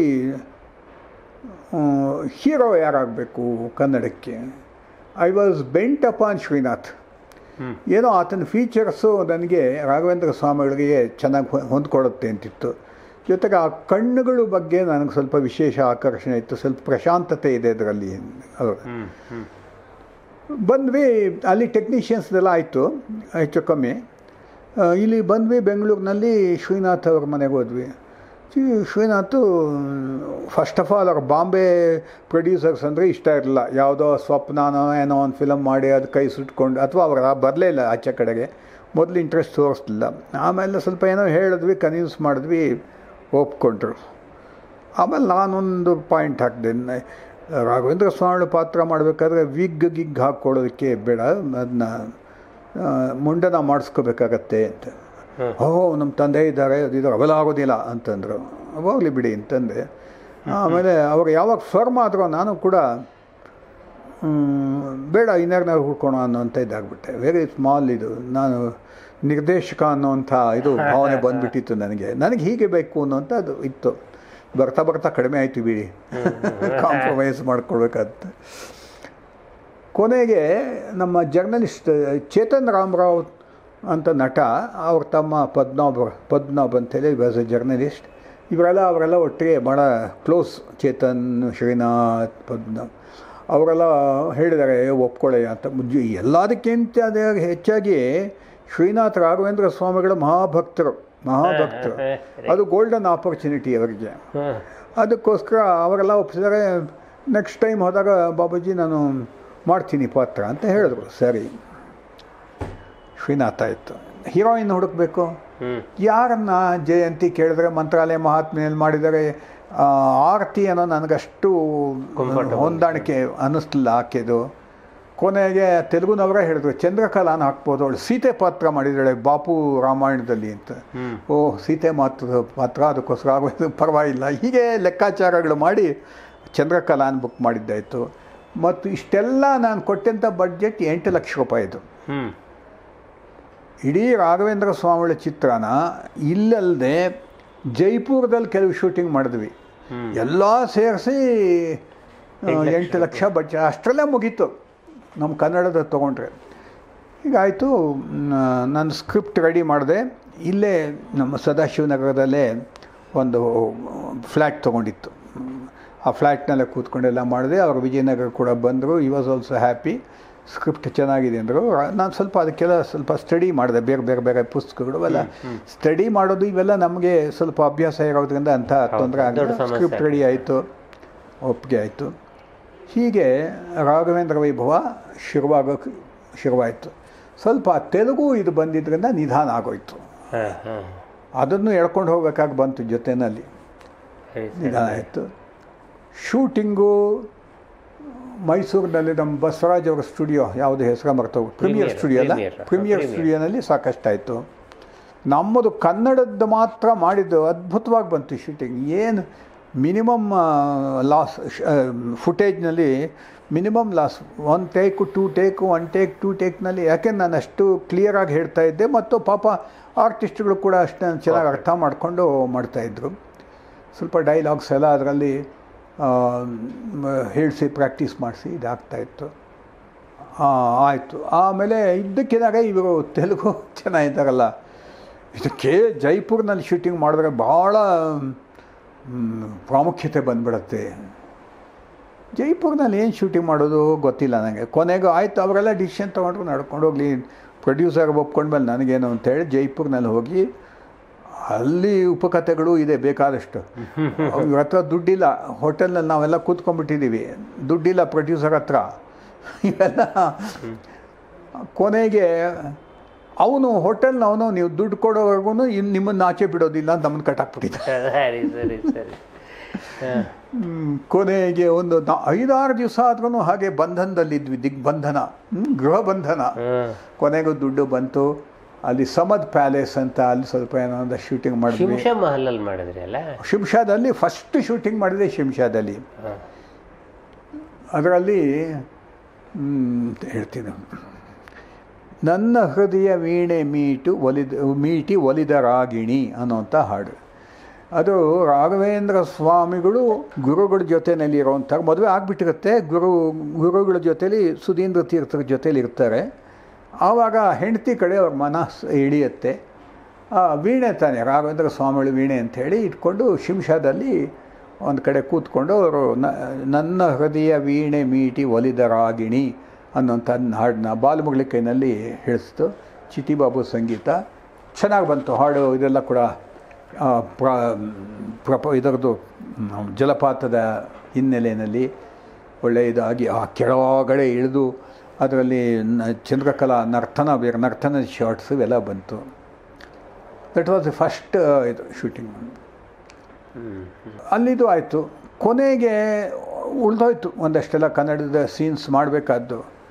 ಹೀರೋ ಯಾರಾಗಬೇಕು ಕನ್ನಡಕ್ಕೆ I was bent upon Srinath hmm. ಏನೋ ಆತನ ಫೀಚರ್ಸು ನನಗೆ ರಾಘವೇಂದ್ರ ಸ್ವಾಮಿಗಳಿಗೆ ಚೆನ್ನಾಗಿ ಹೊ- ಹೊಂದ್ಕೊಳ್ಳುತ್ತೆ ಅಂತಿತ್ತು ಜೊತೆಗೆ ಆ ಕಣ್ಣುಗಳ ಬಗ್ಗೆ ನನಗೆ ಸ್ವಲ್ಪ ವಿಶೇಷ ಆಕರ್ಷಣೆ ಇತ್ತು ಸ್ವಲ್ಪ ಪ್ರಶಾಂತತೆ ಇದೆ ಅದರಲ್ಲಿ ಅವರು ಹ್ಞೂ ಹ್ಞೂ ಬಂದ್ವಿ ಅಲ್ಲಿ ಟೆಕ್ನಿಷಿಯನ್ಸ್ದೆಲ್ಲ ಆಯಿತು ಹೆಚ್ಚು ಕಮ್ಮಿ ಆ, ಇಲ್ಲಿ ಬಂದ್ವಿ ಬೆಂಗಳೂರಿನಲ್ಲಿ ಶ್ರೀನಾಥ್ ಅವ್ರ ಮನೆಗೆ ಹೋದ್ವಿ ಶ್ರೀ- ಶ್ರೀನಾಥ್ ಫಸ್ಟ್ ಆಫ್ ಆಲ್ ಅವ್ರ ಬಾಂಬೆ ಪ್ರೊಡ್ಯೂಸರ್ಸ್ ಅಂದರೆ ಇಷ್ಟ ಇರಲಿಲ್ಲ ಯಾವುದೋ ಸ್ವಪ್ನನೋ ಏನೋ ಒಂದು ಫಿಲಮ್ ಮಾಡಿ ಅದು ಕೈ ಸುಟ್ಕೊಂಡು ಅಥವಾ ಅವ್ರು ಬರಲೇ ಇಲ್ಲ ಆಚೆ ಕಡೆಗೆ ಮೊದಲು ಇಂಟ್ರೆಸ್ಟ್ ತೋರಿಸ್ಲಿಲ್ಲ ಆಮೇಲೆ ಸ್ವಲ್ಪ ಏನೋ ಹೇಳಿದ್ವಿ ಕನ್ವಿನ್ಸ್ ಮಾಡಿದ್ವಿ ಒಪ್ಕೊಂಡ್ರು ಆಮೇಲೆ ನಾನೊಂದು ಪಾಯಿಂಟ್ ಹಾಕಿದೆ ನ- ರಾಘವೇಂದ್ರ ಸ್ವಾಮಿ ಪಾತ್ರ ಮಾಡಬೇಕಾದ್ರೆ ವಿಗ್ ಗಿಗ್ ಹಾಕ್ಕೊಳ್ಳೋದಕ್ಕೆ ಬೇಡ ಅದನ್ನ ಮುಂಡನ ಮಾಡಿಸ್ಕೋಬೇಕಾಗತ್ತೆ ಅಂತ ಓ ನಮ್ಮ ತಂದೆ ಇದ್ದಾರೆ ಇದು ಅವೆಲ್ಲ ಆಗೋದಿಲ್ಲ ಅಂತಂದರು ಹೋಗಲಿ ಬಿಡಿ ಅಂತಂದೆ ಆಮೇಲೆ ಅವ್ರು ಯಾವಾಗ ಫರ್ಮ್ ಆದರೂ ನಾನು ಕೂಡ ಮ್, ಬೇಡ ಇನ್ಯಾರನ್ನ ಹುಡ್ಕೋಣ ಅನ್ನೋಂಥ ಇದಾಗ್ಬಿಟ್ಟೆ ವೆರಿ ಸ್ಮಾಲ್ ಇದು ನಾನು ನಿರ್ದೇಶಕ ಅನ್ನೋಂಥ ಇದು ಭಾವನೆ ಬಂದ್ಬಿಟ್ಟಿತ್ತು ನನಗೆ ನನಗೆ ಹೀಗೆ ಬೇಕು ಅನ್ನೋಂಥ ಅದು ಇತ್ತು ಬರ್ತಾ ಬರ್ತಾ ಕಡಿಮೆ ಆಯಿತು ಬಿಡಿ ಕಾಂಪ್ರಮೈಸ್ ಮಾಡ್ಕೊಳ್ಬೇಕಾಗುತ್ತೆ ಕೊನೆಗೆ ನಮ್ಮ ಜರ್ನಲಿಸ್ಟ್ ಚೇತನ್ ರಾಮರಾವ್ ಅಂತ ನಟ ಅವ್ರ ತಮ್ಮ ಪದ್ಮನಾಭ್ ಪದ್ಮನಾಭ್ ಅಂತೇಳಿ ವಾಸ್ ಎ ಜರ್ನಲಿಸ್ಟ್ ಇವರೆಲ್ಲ ಅವರೆಲ್ಲ ಒಟ್ಟಿಗೆ ಭಾಳ ಕ್ಲೋಸ್ ಚೇತನ್ ಶ್ರೀನಾಥ್ ಪದ್ಮನಾಭ್ ಅವರೆಲ್ಲ ಹೇಳಿದ್ದಾರೆ ಒಪ್ಕೊಳ್ಳಿ ಅಂತ ಮುಜ್ಜು- ಎಲ್ಲದಕ್ಕಿಂತ ಅದೇ ಹೆಚ್ಚಾಗಿ ಶ್ರೀನಾಥ್ ರಾಘವೇಂದ್ರ ಸ್ವಾಮಿಗಳ ಮಹಾಭಕ್ತರು ಮಹಾಭಕ್ತರು ಅದು ಗೋಲ್ಡನ್ ಆಪರ್ಚುನಿಟಿ ಅವರಿಗೆ ಹ್ಮ್. ಅದಕ್ಕೋಸ್ಕರ ಅವರೆಲ್ಲ ಒಪ್ಪಿಸಿದರೆ ನೆಕ್ಸ್ಟ್ ಟೈಮ್ ಹೋದಾಗ ಬಾಬಾಜಿ ನಾನು ಮಾಡ್ತೀನಿ ಪಾತ್ರ ಅಂತ ಹೇಳಿದ್ರು ಸರಿ ಶ್ರೀನಾಥ ಆಯಿತು ಹೀರೋಯಿನ್ ಹುಡುಕಬೇಕು ಹ್ಮ್. ಯಾರನ್ನ ಜಯಂತಿ ಕೇಳಿದ್ರೆ ಮಂತ್ರಾಲಯ ಮಹಾತ್ಮೆಯಲ್ಲಿ ಮಾಡಿದರೆ ಆ, ಆರತಿ ಅನ್ನೋ ನನಗಷ್ಟು Comfortable. ಹೊಂದಾಣಿಕೆ ಅನ್ನಿಸ್ಲಿಲ್ಲ ಆಕೆದು ಕೊನೆಗೆ ತೆಲುಗುನವರೇ ಹೇಳಿದ್ರು ಚಂದ್ರಕಲಾನ ಹಾಕ್ಬೋದು ಅವಳು ಸೀತೆ ಪಾತ್ರ ಮಾಡಿದ್ದಾಳೆ ಬಾಪು ರಾಮಾಯಣದಲ್ಲಿ ಅಂತ ಹ್ಮ್. ಓ ಸೀತೆ ಮಾತ್ರ ಪಾತ್ರ ಅದಕ್ಕೋಸ್ಕರ ಆಗೋದು ಪರವಾಗಿಲ್ಲ ಹೀಗೆ ಲೆಕ್ಕಾಚಾರಗಳು ಮಾಡಿ ಚಂದ್ರಕಲಾನ್ ಬುಕ್ ಮಾಡಿದ್ದಾಯಿತು ಮತ್ತು ಇಷ್ಟೆಲ್ಲ ನಾನು ಕೊಟ್ಟಂಥ ಬಡ್ಜೆಟ್ ಎಂಟು ಲಕ್ಷ ರೂಪಾಯಿದು ಹ್ಮ್. ಇಡೀ ರಾಘವೇಂದ್ರ ಸ್ವಾಮಿಗಳ ಚಿತ್ರನ ಇಲ್ಲಲ್ಲದೆ ಜೈಪುರದಲ್ಲಿ ಕೆಲವು ಶೂಟಿಂಗ್ ಮಾಡಿದ್ವಿ ಹ್ಮ್. ಎಲ್ಲ ಸೇರಿಸಿ ಎಂಟು ಲಕ್ಷ ಎಂಟು ಲಕ್ಷ ಬಡ್ಜೆಟ್ ಅಷ್ಟರಲ್ಲೇ ಮುಗೀತು ನಮ್ಮ ಕನ್ನಡದ ತೊಗೊಂಡ್ರೆ ಹೀಗಾಯಿತು ನಾನು ಸ್ಕ್ರಿಪ್ಟ್ ರೆಡಿ ಮಾಡಿದೆ ಇಲ್ಲೇ ನಮ್ಮ ಸದಾಶಿವನಗರದಲ್ಲೇ ಒಂದು ಫ್ಲ್ಯಾಟ್ ತೊಗೊಂಡಿತ್ತು ಆ ಫ್ಲ್ಯಾಟ್ನಲ್ಲೇ ಕೂತ್ಕೊಂಡೆಲ್ಲ ಮಾಡಿದೆ ಅವರು ವಿಜಯನಗರ ಕೂಡ ಬಂದರು ಈ ವಾಸ್ ಆಲ್ಸೋ ಹ್ಯಾಪಿ ಸ್ಕ್ರಿಪ್ಟ್ ಚೆನ್ನಾಗಿದೆ ಅಂದರು ನಾನು ಸ್ವಲ್ಪ ಅದಕ್ಕೆಲ್ಲ ಸ್ವಲ್ಪ ಸ್ಟಡಿ ಮಾಡಿದೆ ಬೇರೆ ಬೇರೆ ಬೇರೆ ಪುಸ್ತಕಗಳು ಅವೆಲ್ಲ ಸ್ಟಡಿ ಮಾಡೋದು ಇವೆಲ್ಲ ನಮಗೆ ಸ್ವಲ್ಪ ಅಭ್ಯಾಸ ಇರೋದ್ರಿಂದ ಅಂಥ ತೊಂದರೆ ದೊಡ್ಡ ಆಗಲ್ಲ ಸಮಸ್ಯೆ ಸ್ಕ್ರಿಪ್ಟ್ ರೆಡಿ ಆಯಿತು ಒಪ್ಪಿಗೆ ಆಯಿತು ಹೀಗೆ ರಾಘವೇಂದ್ರ ವೈಭವ ಶುರುವಾಗೋಕ್ಕೆ ಶುರುವಾಯಿತು ಸ್ವಲ್ಪ ತೆಲುಗು ಇದು ಬಂದಿದ್ದರಿಂದ ನಿಧಾನ ಆಗೋಯ್ತು ಹ, ಹ. ಅದನ್ನು ಎಳ್ಕೊಂಡು ಹೋಗ್ಬೇಕಾಗಿ ಬಂತು ಜೊತೆಯಲ್ಲಿ ಸರಿ, ಸರಿ. ನಿಧಾನ ಆಯಿತು ಶೂಟಿಂಗು ಮೈಸೂರಿನಲ್ಲಿ ನಮ್ಮ ಬಸವರಾಜ್ ಅವರ ಸ್ಟುಡಿಯೋ ಯಾವುದು ಹೆಸರು ಮರ್ತೋಗಿ ಪ್ರೀಮಿಯರ್ Premier, ಸ್ಟುಡಿಯೋ ಅಲ್ಲ Premier, ಪ್ರೀಮಿಯರ್ Premier. ಸ್ಟುಡಿಯೋನಲ್ಲಿ ಸಾಕಷ್ಟಾಯಿತು ನಮ್ಮದು ಕನ್ನಡದ್ದು ಮಾತ್ರ ಮಾಡಿದ್ದು ಅದ್ಭುತವಾಗಿ ಬಂತು ಶೂಟಿಂಗ್ ಏನು ಮಿನಿಮಮ್ ಲಾಸ್ ಫುಟೇಜ್ನಲ್ಲಿ minimum loss one take two take one take two ಟೇಕ್ನಲ್ಲಿ ಯಾಕೆ ನಾನು ಅಷ್ಟು ಕ್ಲಿಯರಾಗಿ ಹೇಳ್ತಾ ಇದ್ದೆ ಮತ್ತು ಪಾಪ ಆರ್ಟಿಸ್ಟ್ಗಳು ಕೂಡ ಅಷ್ಟು ಚೆನ್ನಾಗಿ ಅರ್ಥ ಮಾಡಿಕೊಂಡು ಮಾಡ್ತಾಯಿದ್ರು ಸ್ವಲ್ಪ ಡೈಲಾಗ್ಸ್ ಎಲ್ಲ ಅದರಲ್ಲಿ ಹೇಳಿಸಿ ಪ್ರಾಕ್ಟೀಸ್ ಮಾಡಿಸಿ ಇದಾಗ್ತಾಯಿತ್ತು ಆಯಿತು ಆಮೇಲೆ ಇದ್ದಕ್ಕಿದಾಗ ಇವರು ತೆಲುಗು ಚೆನ್ನಾಗಿದ್ದಾರಲ್ಲ ಇದಕ್ಕೆ ಜೈಪುರ್ನಲ್ಲಿ ಶೂಟಿಂಗ್ ಮಾಡಿದ್ರೆ ಭಾಳ ಮ್, ಪ್ರಾಮುಖ್ಯತೆ ಬಂದ್ಬಿಡುತ್ತೆ ಜೈಪುರ್ನಲ್ಲಿ ಏನು ಶೂಟಿಂಗ್ ಮಾಡೋದು ಗೊತ್ತಿಲ್ಲ ನನಗೆ ಕೊನೆಗೂ ಆಯಿತು ಅವರೆಲ್ಲ ಡಿಸಿಷನ್ ತೊಗೊಂಡ್ರು ನಡ್ಕೊಂಡು ಹೋಗಲಿ ಪ್ರೊಡ್ಯೂಸರ್ ಒಪ್ಕೊಂಡ್ಮೇಲೆ ನನಗೇನು ಅಂತೇಳಿ ಜೈಪುರ್ನಲ್ಲಿ ಹೋಗಿ ಅಲ್ಲಿ ಉಪಕಥೆಗಳು ಇದೆ ಬೇಕಾದಷ್ಟು ಇವ್ರ ಹತ್ರ ದುಡ್ಡಿಲ್ಲ ಹೋಟೆಲ್ನಲ್ಲಿ ನಾವೆಲ್ಲ ಕೂತ್ಕೊಂಡ್ಬಿಟ್ಟಿದ್ದೀವಿ ದುಡ್ಡಿಲ್ಲ ಪ್ರೊಡ್ಯೂಸರ್ ಹತ್ರ ಇವೆಲ್ಲ ಕೊನೆಗೆ ಅವನು ಹೋಟೆಲ್ನವನು ನೀವು ದುಡ್ಡು ಕೊಡೋವರೆಗೂ ಇನ್ನು ನಿಮ್ಮನ್ನು ಆಚೆ ಬಿಡೋದಿಲ್ಲ ಅಂತ ನಮ್ಮನ್ನು ಕಟ್ಟಾಕ್ಬಿಟ್ಟಿದ್ದ ಸರಿ ಸರಿ ಸರಿ ಹ. ಹ್ಮ್, ಕೊನೆಗೆ ಒಂದು ನಾ- ಐದಾರು ದಿವಸ ಆದ್ರೂ ಹಾಗೆ ಬಂಧನದಲ್ಲಿದ್ವಿ ದಿಗ್ಬಂಧನ ಹ್ಮ್, ಗೃಹ ಬಂಧನ ಹ್ಮ್. ಕೊನೆಗೂ ದುಡ್ಡು ಬಂತು ಅಲ್ಲಿ ಸಮದ್ ಪ್ಯಾಲೇಸ್ ಅಂತ ಅಲ್ಲಿ ಸ್ವಲ್ಪ ಏನೋ ಒಂದು ಶೂಟಿಂಗ್ ಮಾಡಿದ್ವಿ ಶಿಂಷಾ ಮಹಲಲ್ಲಿ ಮಾಡಿದ್ರಿ ಅಲ್ಲ ಶಿಮ್ಶಾದಲ್ಲಿ ಫಸ್ಟ್ ಶೂಟಿಂಗ್ ಮಾಡಿದೆ ಶಿಮ್ಶಾದಲ್ಲಿ ಹ. ಅದರಲ್ಲಿ ಹ್ಮ್, ಹೇಳ್ತೀನಿ ನನ್ನ ಹೃದಯ ವೀಣೆ ಮೀಟು ಒಲಿದ ಮೀಟಿ ಒಲಿದ ರಾಗಿಣಿ ಅನ್ನೋಂಥ ಹಾಡು ಅದು ರಾಘವೇಂದ್ರ ಸ್ವಾಮಿಗಳು ಗುರುಗಳ ಜೊತೆಯಲ್ಲಿ ಇರೋವಂಥ ಮದುವೆ ಆಗಿಬಿಟ್ಟಿರುತ್ತೆ ಗುರು ಗುರುಗಳ ಜೊತೆಲಿ ಸುಧೀಂದ್ರ ತೀರ್ಥರ ಜೊತೆಲಿ ಇರ್ತಾರೆ ಆವಾಗ ಹೆಂಡತಿ ಕಡೆ ಅವ್ರ ಮನಸ್ಸು ಇಳಿಯುತ್ತೆ ಆ, ವೀಣೆ ತಾನೆ ರಾಘವೇಂದ್ರ ಸ್ವಾಮಿಗಳು ವೀಣೆ ಅಂಥೇಳಿ ಇಟ್ಕೊಂಡು ಶಿಂಷಾದಲ್ಲಿ ಒಂದು ಕಡೆ ಕೂತ್ಕೊಂಡು ಅವರು ನನ್ನ ಹೃದಯ ವೀಣೆ ಮೀಟಿ ಒಲಿದ ರಾಗಿಣಿ ಅನ್ನೋಂಥ ಹಾಡನ್ನ ಬಾಲಮುಗಳಿ ಕೈನಲ್ಲಿ ಹೇಳಿಸ್ತು ಚಿಟಿಬಾಬು ಸಂಗೀತ ಚೆನ್ನಾಗಿ ಬಂತು ಹಾಡು ಇದೆಲ್ಲ ಕೂಡ ಆ, ಪ್ರ ಪ್ರಪ ಇದರದ್ದು ಮ್, ಜಲಪಾತದ ಹಿನ್ನೆಲೆಯಲ್ಲಿ ಒಳ್ಳೆ ಇದಾಗಿ ಆ ಕೆಳಗಡೆ ಇಳಿದು ಅದರಲ್ಲಿ ನ- ಚಂದ್ರಕಲಾ ನರ್ತನ ಬೇರೆ ನರ್ತನ ಶಾರ್ಟ್ಸ್ ಇವೆಲ್ಲ ಬಂತು ದಟ್ ವಾಸ್ ದಿ ಫಸ್ಟ್ ಇದು ಶೂಟಿಂಗ್ ಹ್ಮ್. ಅಲ್ಲಿದು ಆಯಿತು ಕೊನೆಗೆ ಉಳಿದೋಯ್ತು ಒಂದಷ್ಟೆಲ್ಲ ಕನ್ನಡದ ಸೀನ್ಸ್ ಮಾಡಬೇಕಾದ್ದು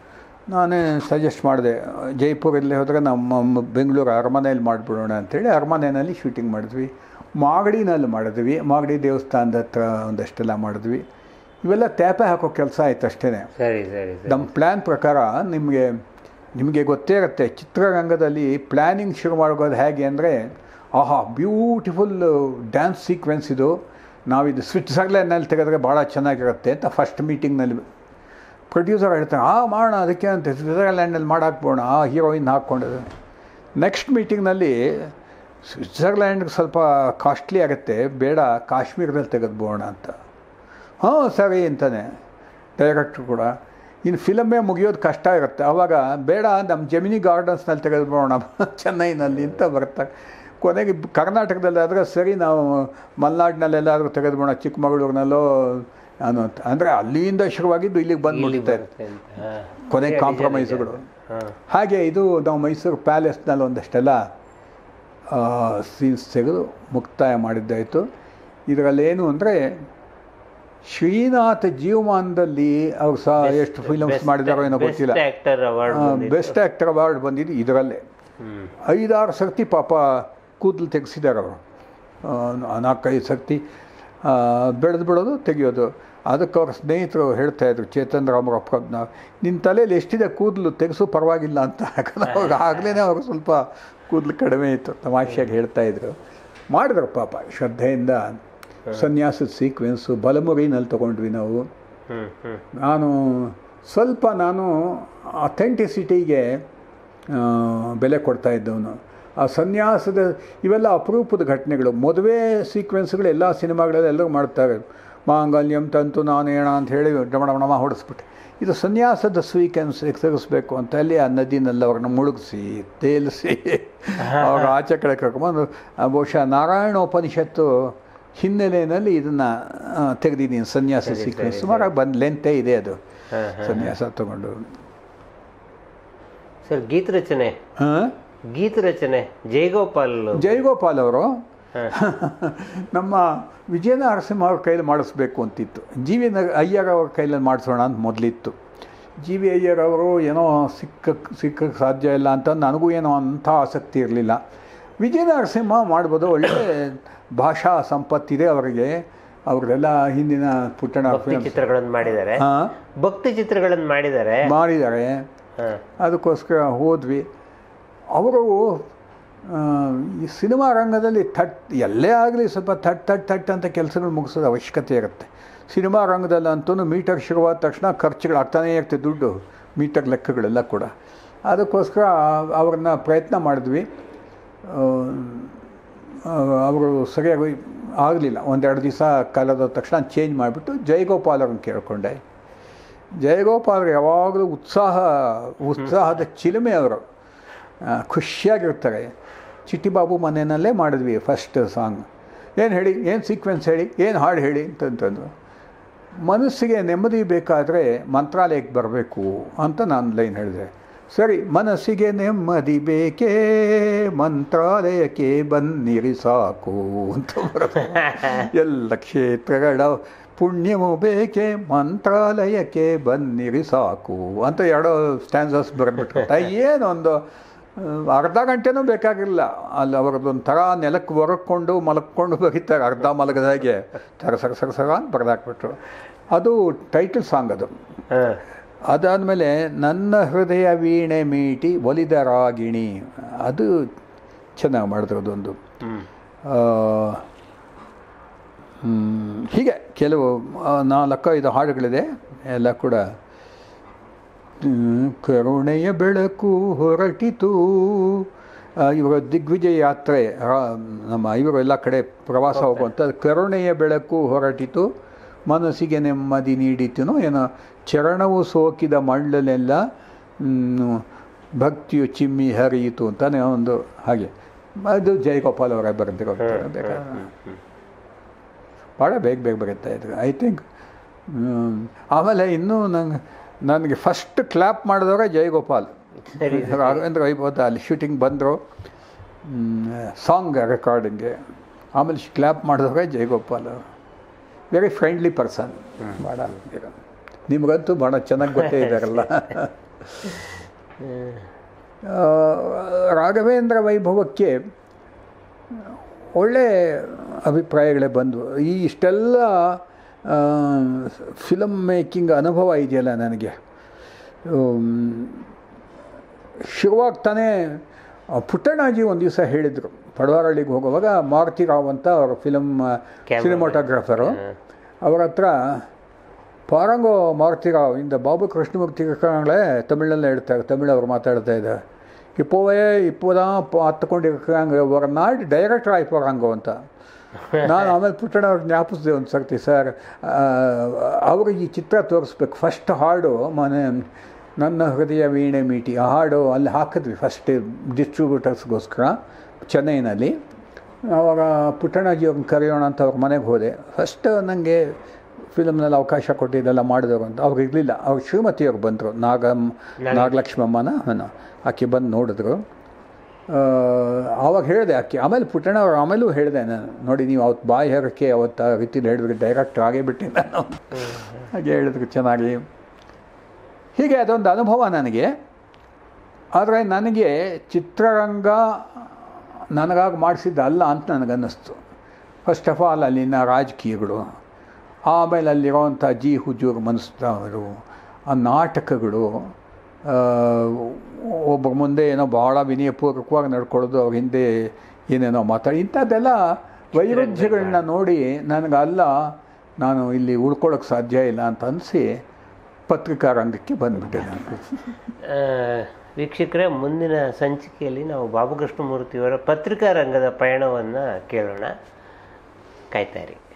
ನಾನೇ ಸಜೆಸ್ಟ್ ಮಾಡಿದೆ ಜೈಪುರಲ್ಲಿ ಹೋದರೆ ನಮ್ಮ ಮ- ಬೆಂಗಳೂರು ಅರಮನೆಯಲ್ಲಿ ಮಾಡಿಬಿಡೋಣ ಅಂಥೇಳಿ ಅರಮನೆಯಲ್ಲಿ ಶೂಟಿಂಗ್ ಮಾಡಿದ್ವಿ ಮಾಗಡಿನಲ್ಲಿ ಮಾಡಿದ್ವಿ ಮಾಗಡಿ ದೇವಸ್ಥಾನದ ಹತ್ರ ಒಂದಷ್ಟೆಲ್ಲ ಮಾಡಿದ್ವಿ ಇವೆಲ್ಲ ತ್ಯಾಪೆ ಹಾಕೋ ಕೆಲಸ ಆಯ್ತು ಅಷ್ಟೇ ಸರಿ ಸರಿ ಸರಿ ನಮ್ಮ ಪ್ಲ್ಯಾನ್ ಪ್ರಕಾರ ನಿಮಗೆ ನಿಮಗೆ ಗೊತ್ತೇ ಇರುತ್ತೆ ಚಿತ್ರರಂಗದಲ್ಲಿ ಪ್ಲ್ಯಾನಿಂಗ್ ಶುರು ಮಾಡೋದು ಹೇಗೆ ಅಂದರೆ ಆಹಾ ಬ್ಯೂಟಿಫುಲ್ ಡ್ಯಾನ್ಸ್ ಸೀಕ್ವೆನ್ಸ್ ಇದು ನಾವಿದು ಸ್ವಿಟ್ಜರ್ಲ್ಯಾಂಡ್ನಲ್ಲಿ ತೆಗೆದ್ರೆ ಭಾಳ ಚೆನ್ನಾಗಿರುತ್ತೆ ಅಂತ ಫಸ್ಟ್ ಮೀಟಿಂಗ್ನಲ್ಲಿ ಪ್ರೊಡ್ಯೂಸರ್ ಹೇಳ್ತಾರೆ ಆ ಮಾಡೋಣ ಅದಕ್ಕೆ ಅಂತ ಸ್ವಿಟ್ಜರ್ಲ್ಯಾಂಡಲ್ಲಿ ಮಾಡಾಕ್ಬೋಣ ಆ ಹೀರೋಯಿನ್ ಹಾಕ್ಕೊಂಡಿದ್ದು ನೆಕ್ಸ್ಟ್ ಮೀಟಿಂಗ್ನಲ್ಲಿ ಸ್ವಿಟ್ಜರ್ಲ್ಯಾಂಡ್ಗೆ ಸ್ವಲ್ಪ ಕಾಸ್ಟ್ಲಿ ಆಗುತ್ತೆ ಬೇಡ ಕಾಶ್ಮೀರದಲ್ಲಿ ತೆಗೆದ್ಬೋಣ ಅಂತ ಹಾಂ ಸರಿ ಅಂತಾನೆ ಡೈರೆಕ್ಟ್ರು ಕೂಡ ಇನ್ನು ಫಿಲಮೇ ಮುಗಿಯೋದು ಕಷ್ಟ ಇರುತ್ತೆ ಆವಾಗ ಬೇಡ ನಮ್ಮ ಜಮಿನಿ ಗಾರ್ಡನ್ಸ್ನಲ್ಲಿ ತೆಗೆದುಬೋಣ ಚೆನ್ನೈನಲ್ಲಿ ಅಂತ ಬರ್ತಾರೆ ಕೊನೆಗೆ ಕರ್ನಾಟಕದಲ್ಲಿ ಆದರೆ ಸರಿ ನಾವು ಮಲೆನಾಡಿನಲ್ಲೆಲ್ಲಾದರೂ ತೆಗೆದುಬೋಣ ಚಿಕ್ಕಮಗಳೂರಿನಲ್ಲೋ ಅನ್ನೋ ಅಂತ ಅಂದರೆ ಅಲ್ಲಿಂದ ಶುರುವಾಗಿದ್ದು ಇಲ್ಲಿಗೆ ಇಲ್ಲಿ ಬಂದ್ಬಿಡುತ್ತೆ ಬರುತ್ತೆ ಅಂತ ಹಾ. ಕೊನೆಗೆ ನಿಜ, ನಿಜ, ಕಾಂಪ್ರಮೈಸ್ಗಳು ನಿಜ. ಹಾ. ಹಾಗೆ ಇದು ನಾವು ಮೈಸೂರು ಪ್ಯಾಲೇಸ್ನಲ್ಲಿ ಒಂದಷ್ಟೆಲ್ಲ ಸೀನ್ಸ್ ತೆಗೆದು ಮುಕ್ತಾಯ ಮಾಡಿದ್ದಾಯಿತು ಇದರಲ್ಲೇನು ಅಂದರೆ ಶ್ರೀನಾಥ್ ಜೀವಮಾನದಲ್ಲಿ ಅವ್ರು ಸಹ ಎಷ್ಟು ಫಿಲಮ್ಸ್ Best- ಮಾಡಿದಾರೋ ಏನೋ Best ಗೊತ್ತಿಲ್ಲ actor award ಬಂದಿದ್ದು. ಬೆಸ್ಟ್ ಆ್ಯಕ್ಟರ್ ಅವಾರ್ಡ್ ಬಂದಿದ್ದು ಇದರಲ್ಲೇ ಹ್ಮ್. ಐದಾರು ಸರ್ತಿ ಪಾಪ ಕೂದಲು ತೆಗೆಸಿದ್ದಾರೆ ಅವರು ನಾಲ್ಕೈದು ಸರ್ತಿ ಬೆಳೆದು ಬಿಡೋದು ತೆಗೆಯೋದು ಅದಕ್ಕೆ ಅವ್ರ ಸ್ನೇಹಿತರು ಹೇಳ್ತಾ ಇದ್ರು ಚೇತನ್ ರಾಮರಪ್ಪ ನಿನ್ನ ತಲೆಯಲ್ಲಿ ಎಷ್ಟಿದೆ ಕೂದಲು ತೆಗೆಸು ಪರವಾಗಿಲ್ಲ ಅಂತ ಯಾಕಂದ್ರೆ ಅವಾಗ ಆಗಲೇ ಅವ್ರಿಗೆ ಸ್ವಲ್ಪ ಕೂದಲು ಕಡಿಮೆ ಇತ್ತು ತಮಾಷೆಯಾಗಿ ಹೇಳ್ತಾ ಇದ್ರು ಮಾಡಿದ್ರು ಪಾಪ ಶ್ರದ್ಧೆಯಿಂದ ಸನ್ಯಾಸದ ಸೀಕ್ವೆನ್ಸು ಬಲಮುರಿನಲ್ಲಿ ತೊಗೊಂಡ್ವಿ ನಾವು ಹ್ಮ್ ಹ್ಮ್ ನಾನು ಸ್ವಲ್ಪ ನಾನು ಅಥೆಂಟಿಸಿಟಿಗೆ ಬೆಲೆ ಕೊಡ್ತಾ ಇದ್ದವನು ಆ ಸನ್ಯಾಸದ ಇವೆಲ್ಲ ಅಪರೂಪದ ಘಟನೆಗಳು ಮದುವೆ ಸೀಕ್ವೆನ್ಸ್ಗಳು ಎಲ್ಲ ಸಿನಿಮಾಗಳಲ್ಲಿ ಎಲ್ಲರೂ ಮಾಡ್ತಾರೆ ಮಾಂಗಲ್ಯಂ ತಂತು ನಾನೇಣ ಅಂತ ಹೇಳಿ ಡಮಡಮಣ ಹೊಡೆಸ್ಬಿಟ್ಟು ಇದು ಸನ್ಯಾಸದ ಸ್ವೀಕೆನ್ಸ್ ತೆಗೆಸ್ಬೇಕು ಅಂತ ಅಲ್ಲಿ ಆ ನದಿನಲ್ಲಿ ಅವ್ರನ್ನ ಮುಳುಗಿಸಿ ತೇಲಿಸಿ ಅವ್ರ ಆಚೆ ಕಡೆ ಕರ್ಕೊಂಬಂದು ಆ ಬಹುಶಃ ನಾರಾಯಣೋಪನಿಷತ್ತು ಹಿನ್ನೆಲೆಯಲ್ಲಿ ಇದನ್ನು ತೆಗೆದಿದ್ದೀನಿ ಸನ್ಯಾಸ ಸರಿ, ಸೀಕ್ವೆನ್ಸ್ ಸರಿ, ಸುಮಾರು ಬಂದು ಲೆಂತೇ ಇದೆ ಅದು ಹಾ, ಹಾ. ಸನ್ಯಾಸ ತಗೊಂಡು ಸರ್ ಗೀತ ರಚನೆ ಹಾಂ ಗೀತ ರಚನೆ ಜಯಗೋಪಾಲ್ ಜಯಗೋಪಾಲ್ ಅವರು ಹಾ. ನಮ್ಮ ವಿಜಯ ನರಸಿಂಹ ಅವ್ರ ಕೈಲಿ ಮಾಡಿಸ್ಬೇಕು ಅಂತಿತ್ತು ಜಿ ವಿ ನ ಅಯ್ಯರ್ ಅವ್ರ ಕೈಲಲ್ಲಿ ಮಾಡಿಸೋಣ ಅಂತ ಮೊದಲಿತ್ತು ಜಿ ವಿ ಅಯ್ಯರ್ ಅವರು ಏನೋ ಸಿಕ್ಕಕ್ಕೆ ಸಿಕ್ಕಕ್ಕೆ ಸಾಧ್ಯ ಇಲ್ಲ ಅಂತ ನನಗೂ ಏನೋ ಅಂಥ ಆಸಕ್ತಿ ಇರಲಿಲ್ಲ ವಿಜಯ ನರಸಿಂಹ ಮಾಡ್ಬೋದು ಒಳ್ಳೆ ಭಾಷಾ ಸಂಪತ್ತಿದೆ ಅವರಿಗೆ ಅವ್ರದ್ದೆಲ್ಲ ಹಿಂದಿನ ಪುಟ್ಟಣ ಭಕ್ತಿ ಚಿತ್ರಗಳನ್ನು ಮಾಡಿದ್ದಾರೆ ಹಾಂ ಭಕ್ತಿ ಚಿತ್ರಗಳನ್ನು ಮಾಡಿದ್ದಾರೆ ಮಾಡಿದ್ದಾರೆ ಹಾ. ಅದಕ್ಕೋಸ್ಕರ ಹೋದ್ವಿ ಅವರು ಆ, ಈ ಸಿನಿಮಾ ರಂಗದಲ್ಲಿ ಥಟ್ ಎಲ್ಲೇ ಆಗಲಿ ಸ್ವಲ್ಪ ಥಟ್ ಥಟ್ ಥಟ್ ಅಂತ ಕೆಲಸಗಳು ಮುಗಿಸೋದು ಅವಶ್ಯಕತೆ ಇರುತ್ತೆ ಸಿನಿಮಾ ರಂಗದಲ್ಲಂತೂ ಮೀಟರ್ ಶುರುವಾದ ತಕ್ಷಣ ಖರ್ಚುಗಳು ಆಗ್ತಾನೇ ಇರುತ್ತೆ ದುಡ್ಡು ಮೀಟರ್ ಲೆಕ್ಕಗಳೆಲ್ಲ ಕೂಡ ಅದಕ್ಕೋಸ್ಕರ ಅವ್ರನ್ನ ಪ್ರಯತ್ನ ಮಾಡಿದ್ವಿ ಆ, ಅವರು ಸರಿಯಾಗಿ ಆಗಲಿಲ್ಲ ಒಂದೆರಡು ದಿವಸ ಕಾಲದ ತಕ್ಷಣ ಚೇಂಜ್ ಮಾಡಿಬಿಟ್ಟು ಜಯಗೋಪಾಲ್ ಅವ್ರನ್ನ ಕೇಳಿಕೊಂಡೆ ಜಯಗೋಪಾಲ್ ಯಾವಾಗಲೂ ಉತ್ಸಾಹ ಉತ್ಸಾಹದ ಚಿಲುಮೆ ಅವರು ಆ, ಖುಷಿಯಾಗಿರ್ತಾರೆ ಚಿಟ್ಟಿಬಾಬು ಮನೆಯಲ್ಲೇ ಮಾಡಿದ್ವಿ ಫಸ್ಟ್ ಸಾಂಗ್ ಏನು ಹೇಳಿ ಏನು ಸೀಕ್ವೆನ್ಸ್ ಹೇಳಿ ಏನು ಹಾಡು ಹೇಳಿ ಅಂತಂತಂದು ಮನಸ್ಸಿಗೆ ನೆಮ್ಮದಿ ಬೇಕಾದರೆ ಮಂತ್ರಾಲಯಕ್ಕೆ ಬರಬೇಕು ಅಂತ ನಾನು ಲೈನ್ ಹೇಳಿದೆ ಸರಿ ಮನಸ್ಸಿಗೆ ನೆಮ್ಮದಿ ಬೇಕೇ ಮಂತ್ರಾಲಯಕ್ಕೆ ಬನ್ನಿರಿ ಸಾಕು ಅಂತ ಬರುತ್ತೆ ಎಲ್ಲ ಕ್ಷೇತ್ರಗಳ ಪುಣ್ಯವು ಬೇಕೆ ಮಂತ್ರಾಲಯಕ್ಕೆ ಬನ್ನಿರಿ ಸಾಕು ಅಂತ ಎರಡೋ ಸ್ಟ್ಯಾನ್ಸಸ್ ಬರೆದ್ಬಿಟ್ರು ಏನೊಂದು ಆ, ಅರ್ಧ ಗಂಟೆನೂ ಬೇಕಾಗಿಲ್ಲ ಅಲ್ಲಿ ಅವ್ರದ್ದೊಂದು ನೆಲಕ್ಕೆ ಒರಕೊಂಡು ಮಲಕ್ಕೊಂಡು ಬರೀತಾರೆ ಅರ್ಧ ಮಲಗದಾಗೆ ಸರ ಸರ ಸರ ಸರ ಅಂತ ಬರೆದಾಕ್ಬಿಟ್ರು ಅದು ಟೈಟಲ್ ಸಾಂಗ್ ಅದು ಹಾ. ಅದಾದಮೇಲೆ ನನ್ನ ಹೃದಯ ವೀಣೆ ಮೀಟಿ ಒಲಿದ ರಾಗಿಣಿ ಅದು ಚೆನ್ನಾಗಿ ಮಾಡಿದ್ರು ಅದೊಂದು ಹ್ಮ್. ಆ, ಹ್ಮ್, ಹೀಗೆ ಕೆಲವು ಆ, ನಾಲ್ಕು ಐದು ಹಾಡುಗಳಿದೆ ಎಲ್ಲ ಕೂಡ ಹ್ಮ್, ಕರುಣೆಯ ಬೆಳಕು ಹೊರಟಿತು ಆ, ಇವರ ದಿಗ್ವಿಜಯ ಯಾತ್ರೆ ರಾ- ನಮ್ಮ ಇವರು ಎಲ್ಲ ಕಡೆ ಪ್ರವಾಸ ಹೋಗುವಂಥ ಕರುಣೆಯ ಬೆಳಕು ಹೊರಟಿತು ಮನಸ್ಸಿಗೆ ನೆಮ್ಮದಿ ನೀಡಿತನೋ ಏನೋ ಚರಣವು ಸೋಕಿದ ಮಳ್ಳಲೆಲ್ಲ ಹ್ಮ್, ಭಕ್ತಿಯು ಚಿಮ್ಮಿ ಹರಿಯಿತು ಅಂತಾನೆ ಒಂದು ಹಾಗೆ ಅದು ಜಯಗೋಪಾಲ್ ಅವರೇ ಬರೆದಿರೋ ಬೇಕಾದ್ರೆ ಭಾಳ ಬೇಗ ಬೇಗ ಬರುತ್ತಾ ಇದ್ರು ಐ ಥಿಂಕ್ ಆಮೇಲೆ ಇನ್ನೂ ನಂಗೆ ನನಗೆ ಫಸ್ಟ್ ಕ್ಲ್ಯಾಪ್ ಮಾಡಿದವರೇ ಜಯಗೋಪಾಲ್ ಸರಿ ರಾಘವೇಂದ್ರ ವೈಭವದ ಅಲ್ಲಿ ಶೂಟಿಂಗ್ ಬಂದರು ಸಾಂಗ್ ರೆಕಾರ್ಡಿಂಗ್ಗೆ ಆಮೇಲೆ ಕ್ಲ್ಯಾಪ್ ಮಾಡಿದವರೇ ಜಯಗೋಪಾಲ್ ಅವರು ವೆರಿ ಫ್ರೆಂಡ್ಲಿ ಪರ್ಸನ್ ಭಾಳ ನಿಮಗಂತೂ ಭಾಳ ಚೆನ್ನಾಗಿ ಗೊತ್ತೇ ಇದ್ದಾರಲ್ಲ ಹ್ಮ್. ಆ, ರಾಘವೇಂದ್ರ ವೈಭವಕ್ಕೆ ಒಳ್ಳೆ ಅಭಿಪ್ರಾಯಗಳೇ ಬಂದವು ಈ ಇಷ್ಟೆಲ್ಲ ಫಿಲಮ್ ಮೇಕಿಂಗ್ ಅನುಭವ ಇದೆಯಲ್ಲ ನನಗೆ ಉಮ್, ಶುರುವಾಗ್ತಾನೆ ಆ, ಪುಟ್ಟಣ್ಣಾಜಿ ಒಂದು ದಿವಸ ಹೇಳಿದರು ಪಡವಾರಳ್ಳಿಗೆ ಹೋಗುವಾಗ ಮಾರುತಿ ರಾವ್ ಅಂತ ಅವರು ಫಿಲಮ್ Cameraman. ಸಿನಿಮಾಟೋಗ್ರಾಫರು ಅವರ ಹತ್ರ ಪಾರಂಗೋ ಮಾರುತಿ ರಾವ್ ಇಂದ ಬಾಬು ಕೃಷ್ಣಮೂರ್ತಿ இருக்காங்களே தமிழ்ல எடுத்தாங்க தமிழ் அவர் மாத்தாடுதா இது இப்போவே இப்போதான் பார்த்து கொண்டு இருக்கிறாங்க ஒரு நாள் டைரக்டர் ಆಗಿ போகிறாங்க ಅಂತ ನಾನು ಆಮೇಲೆ ಪುಟ್ಟಣ ಅವ್ರಿಗೆ ಜ್ಞಾಪಿಸಿದೆ ಒಂದು ಸರ್ತಿ ಸರ್ ಅವ್ರಿಗೆ ಈ ಚಿತ್ರ ತೋರಿಸ್ಬೇಕು ಫಸ್ಟ್ ಹಾಡು ಮನೆ ನನ್ನ ಹೃದಯ ವೀಣೆ ಮೀಟಿ ಆ ಹಾಡು ಅಲ್ಲಿ ಹಾಕಿದ್ವಿ ಫಸ್ಟ್ ಡಿಸ್ಟ್ರಿಬ್ಯೂಟರ್ಸ್ಗೋಸ್ಕರ ಚೆನ್ನೈನಲ್ಲಿ ಆವಾಗ ಪುಟ್ಟಣ್ಣಾಜಿ ಅವ್ರನ್ನ ಕರೆಯೋಣ ಅಂತ ಅವ್ರ ಮನೆಗೆ ಹೋದೆ ಫಸ್ಟ್ ನನಗೆ ಫಿಲಮ್ನಲ್ಲಿ ಅವಕಾಶ ಕೊಟ್ಟಿದ್ದೆಲ್ಲ ಮಾಡಿದವರು ಅಂತ ಅವ್ರಿಗೆ ಇರಲಿಲ್ಲ ಅವ್ರ ಶ್ರೀಮತಿಯವ್ರು ಬಂದರು ನಾಗಮ್ ನಾಗಲಕ್ಷ್ಮಮ್ಮನ ಹಾಂ ಆಕೆ ಬಂದು ನೋಡಿದ್ರು ಆ, ಆವಾಗ ಹೇಳಿದೆ ಆಕೆ ಆಮೇಲೆ ಪುಟ್ಟಣ್ಣ ಅವ್ರು ಆಮೇಲೂ ಹೇಳಿದೆ ನಾನು ನೋಡಿ ನೀವು ಅವತ್ತು ಬಾಯಿ ಹೇರೋಕ್ಕೆ ಅವತ್ತು ಆ ರೀತಿಲಿ ಹೇಳಿದ್ರು ಡೈರೆಕ್ಟ್ ಆಗೇ ಬಿಟ್ಟೆ ನಾನು ಹಾಗೆ ಹೇಳಿದ್ರು ಚೆನ್ನಾಗಿ ಹೀಗೆ ಅದೊಂದು ಅನುಭವ ನನಗೆ ಆದರೆ ನನಗೆ ಚಿತ್ರರಂಗ ನನಗಾಗಿ ಮಾಡಿಸಿದ್ದಲ್ಲ ಅಂತ ನನಗನ್ನಿಸ್ತು ಫಸ್ಟ್ ಆಫ್ ಆಲ್ ಅಲ್ಲಿನ ರಾಜಕೀಯಗಳು ಆಮೇಲೆ ಅಲ್ಲಿರೋವಂಥ ಜಿ ಹುಜೂರ್ ಮನಸ್ದವರು ಆ ನಾಟಕಗಳು ಆ, ಒಬ್ಬರ ಮುಂದೆ ಏನೋ ಭಾಳ ವಿನಯಪೂರ್ವಕವಾಗಿ ನಡ್ಕೊಳ್ಳೋದು ಅವ್ರ ಹಿಂದೆ ಏನೇನೋ ಮಾತಾಡಿ ಇಂಥದ್ದೆಲ್ಲ ವೈರುಧ್ಯಗಳನ್ನ ನೋಡಿ ನನಗಲ್ಲ ನಾನು ಇಲ್ಲಿ ಉಳ್ಕೊಳ್ಳೋಕೆ ಸಾಧ್ಯ ಇಲ್ಲ ಅಂತ ಅನಿಸಿ ಪತ್ರಿಕಾ ರಂಗಕ್ಕೆ ಬಂದುಬಿಟ್ಟೆ ನಾನು ಆ, ವೀಕ್ಷಕರೇ ಮುಂದಿನ ಸಂಚಿಕೆಯಲ್ಲಿ ನಾವು ಬಾಬು ಕೃಷ್ಣಮೂರ್ತಿಯವರ ಪತ್ರಿಕಾ ರಂಗದ ಪಯಣವನ್ನು ಕೇಳೋಣ ಕಾಯ್ತಾರಿ